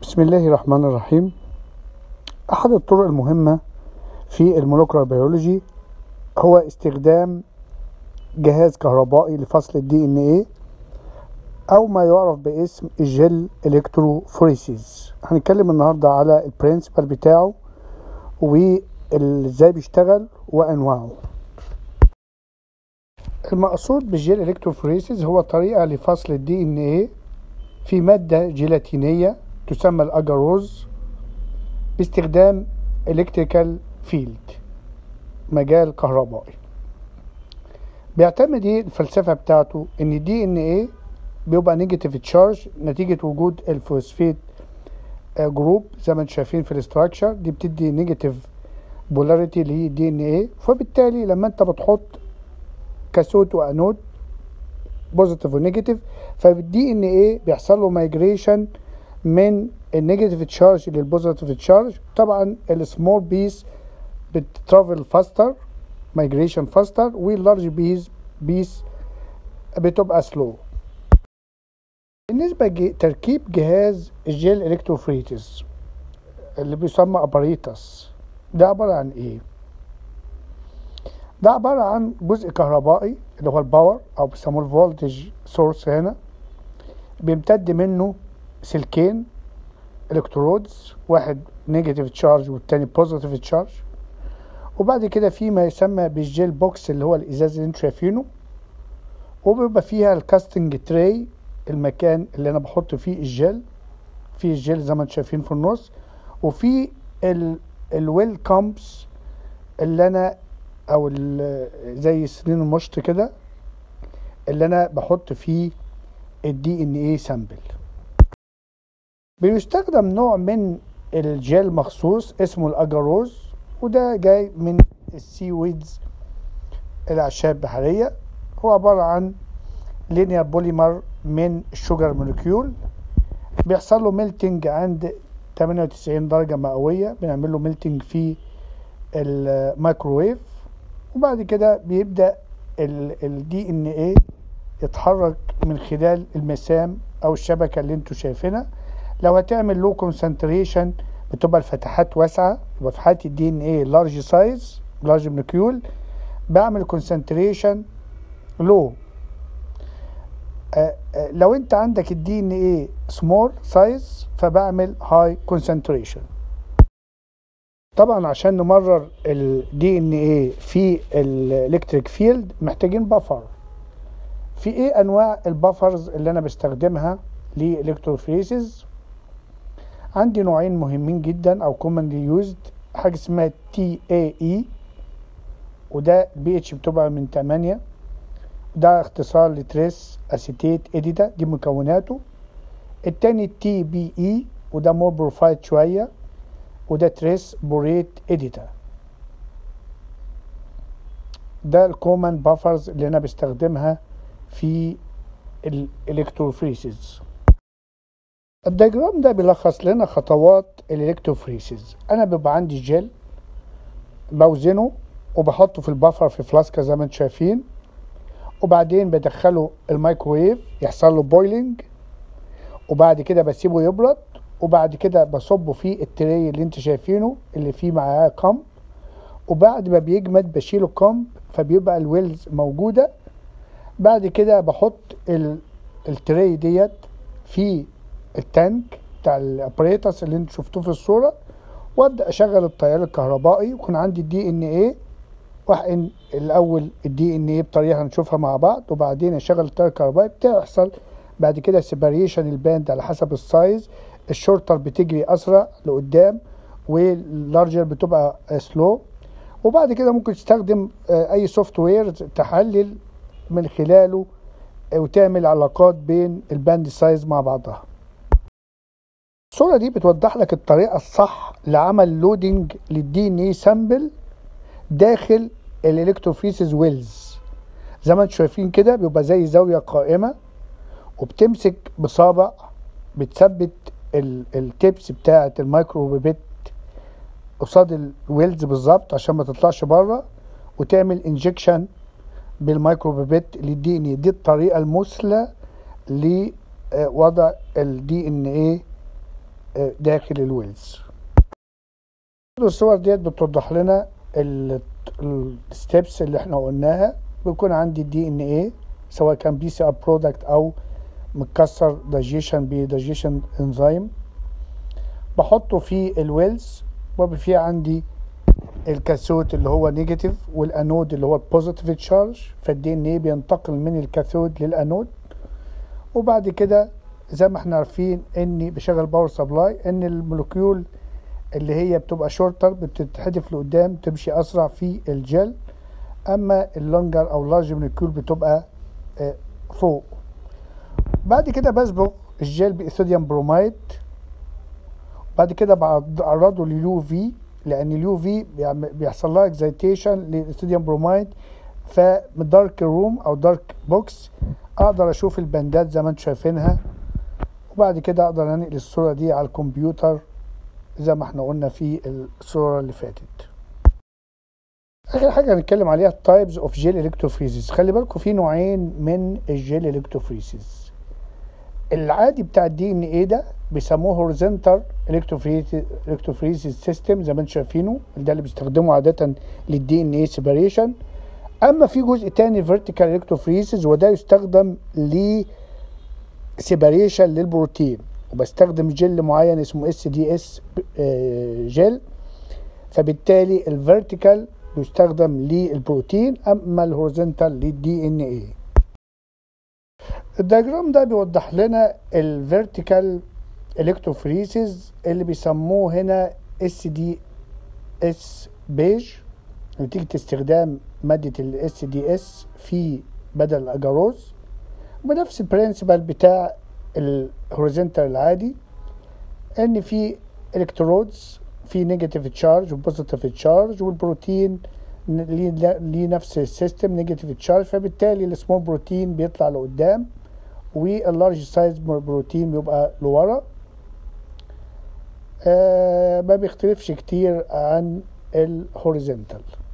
بسم الله الرحمن الرحيم أحد الطرق المهمة في المولكولار بيولوجي هو استخدام جهاز كهربائي لفصل الدي ان ايه أو ما يعرف باسم الجل الكتروفوريسيس هنتكلم النهاردة على البرنسبل بتاعه وازاي بيشتغل وأنواعه المقصود بالجل الكتروفوريسيس هو طريقة لفصل الدي ان ايه في مادة جيلاتينية تسمى الأجاروز باستخدام الكتريكال فيلد مجال كهربائي بيعتمد ايه الفلسفة بتاعته ان الدي ان ايه بيبقى نيجاتيف تشارج نتيجة وجود الفوسفيت جروب زي ما انتم شايفين في الاستراكشر دي بتدي نيجاتيف بولاريتي للدي ان ايه فبالتالي لما انت بتحط كاثود وانود بوزيتيف ونيجاتيف فالدي ان ايه بيحصل له مايجريشن من النيجاتيف تشارج للبوزيتيف تشارج طبعا السمول بيس بترافل فاستر مايجريشن فاستر واللارج بيس بيس بتبقى سلو بالنسبة جي تركيب جهاز الجيل الكتروفريتس اللي بيسمى اباريتس ده عبارة عن ايه؟ ده عبارة عن جزء كهربائي اللي هو الباور او بيسموه الفولتج سورس هنا بيمتد منه سلكين الكترودز واحد نيجاتيف تشارج والتاني بوزيتيف تشارج وبعد كده في ما يسمى بالجيل بوكس اللي هو الازاز اللي انتوا شايفينه وبيبقى فيها الكاستنج تراي المكان اللي انا بحط فيه الجل في الجل زي ما انتم شايفين في النص وفي الويل كامبس اللي انا او زي سنين المشط كده اللي انا بحط فيه الدي ان ايه سامبل بيستخدم نوع من الجل مخصوص اسمه الاجاروز وده جاي من السي ويدز الاعشاب البحريه هو عباره عن لينير بوليمر من الشوجر مولكيول بيحصل له ميلتنج عند 98 درجه مئويه بنعمل له ميلتنج في الميكروويف وبعد كده بيبدا الدي ان ايه يتحرك من خلال المسام او الشبكه اللي انتوا شايفينها لو هتعمل لو كونسنتريشن بتبقى الفتحات واسعه يبقى في حاله الدي ان ايه لارج سايز لارج مولكيول بعمل كونسنتريشن لو لو انت عندك الدي ان ايه سمول سايز فبعمل هاي كونسنتريشن طبعا عشان نمرر الدي ان ايه في الالكتريك فيلد محتاجين بفر في ايه انواع البفرز اللي انا بستخدمها للكتروفريسز عندي نوعين مهمين جدا او commonly يوزد حاجه اسمها تي اي اي وده البي اتش بتبقى من 8 ده اختصار لتريس اسيتيت اديتا دي مكوناته التاني تي بي اي وده مور بروفايل شويه وده تريس بوريت اديتا ده الكومن بافرز اللي انا بستخدمها في الالكتروفريسز الدياجرام ده بيلخص لنا خطوات الالكتروفريسز انا بيبقى عندي جل بوزنه وبحطه في البفر في فلاسكه زي ما انتم شايفين وبعدين بدخله الميكروويف يحصل له بويلنج وبعد كده بسيبه يبرد وبعد كده بصبه في التري اللي انت شايفينه اللي فيه معاه كامب وبعد ما بيجمد بشيله كامب فبيبقى الويلز موجوده بعد كده بحط التري ديت في التانك بتاع الابريتس اللي انتوا شفتوه في الصوره وابدا اشغل التيار الكهربائي ويكون عندي الدي ان ايه واحقن الاول الدي ان ايه بطريقه هنشوفها مع بعض وبعدين اشغل التيار الكهربائي بتحصل بعد كده سيباريشن الباند على حسب السايز الشورتر بتجري اسرع لقدام واللارجر بتبقى سلو وبعد كده ممكن تستخدم اي سوفت وير تحلل من خلاله وتعمل علاقات بين الباند سايز مع بعضها الصورة دي بتوضح لك الطريقة الصح لعمل لودنج للدي ان اي سامبل داخل الالكتروفريسز ويلز زي ما انتم شايفين كده بيبقى زي زاوية قائمة وبتمسك بصابع بتثبت التيبس بتاعة المايكرو بيبت قصاد الويلز بالظبط عشان ما تطلعش بره وتعمل انجكشن بالمايكرو بيبت للدي ان اي دي الطريقة المثلى لوضع الدي ان ايه آه، داخل الويلز الصور ديت بتوضح لنا الستبس اللي احنا قلناها بيكون عندي الدي ان ايه سواء كان بي سي ار برودكت او متكسر دايجيشن بدايجيشن انزيم بحطه في الويلز وبيبقى في عندي الكاثود اللي هو نيجاتيف والانود اللي هو البوزيتيف تشارج فالدي ان ايه بينتقل من الكاثود للانود وبعد كده زي ما احنا عارفين اني بشغل باور سبلاي ان المولكيول اللي هي بتبقى شورتر بتتحدف لقدام تمشي اسرع في الجل اما اللونجر او لارج مولكيول بتبقى آه، فوق بعد كده بصبغ الجل بايثوديوم بروميد بعد كده بعرضه لليو في لان اليو في بيحصل لها اكزيتيشن للايثوديوم بروميد فمن دارك روم او دارك بوكس اقدر اشوف البندات زي ما انتم شايفينها وبعد كده اقدر انقل الصوره دي على الكمبيوتر زي ما احنا قلنا في الصوره اللي فاتت اخر حاجه هنتكلم عليها التايبز اوف جيل الكتروفريزز خلي بالكم في نوعين من الجيل الكتروفريزز العادي بتاع الدي ان ايه ده بيسموه هوريزونتال الكتروفريزز سيستم زي ما انتم شايفينه ده اللي بيستخدمه عاده للدي ان ايه سيبريشن اما في جزء تاني فيرتيكال الكتروفريزز وده يستخدم ل سيبريشن للبروتين وبستخدم جل معين اسمه اس دي اس جل فبالتالي الفيرتيكال بيستخدم للبروتين اما الهوريزونتال للدي ان ايه الدياجرام ده بيوضح لنا الفيرتيكال الكتروفريسز اللي بيسموه هنا اس دي اس بيج نتيجة استخدام مادة الاس دي اس في بدل الاجاروز بنفس البرنسبل بتاع الهوريزونتال العادي ان في الكترودز في نيجاتيف تشارج وبوزيتيف تشارج والبروتين ليه نفس السيستم نيجاتيف تشارج فبالتالي السمول بروتين بيطلع لقدام واللارج سايز بروتين بيبقى لورا آه ما بيختلفش كتير عن الهوريزونتال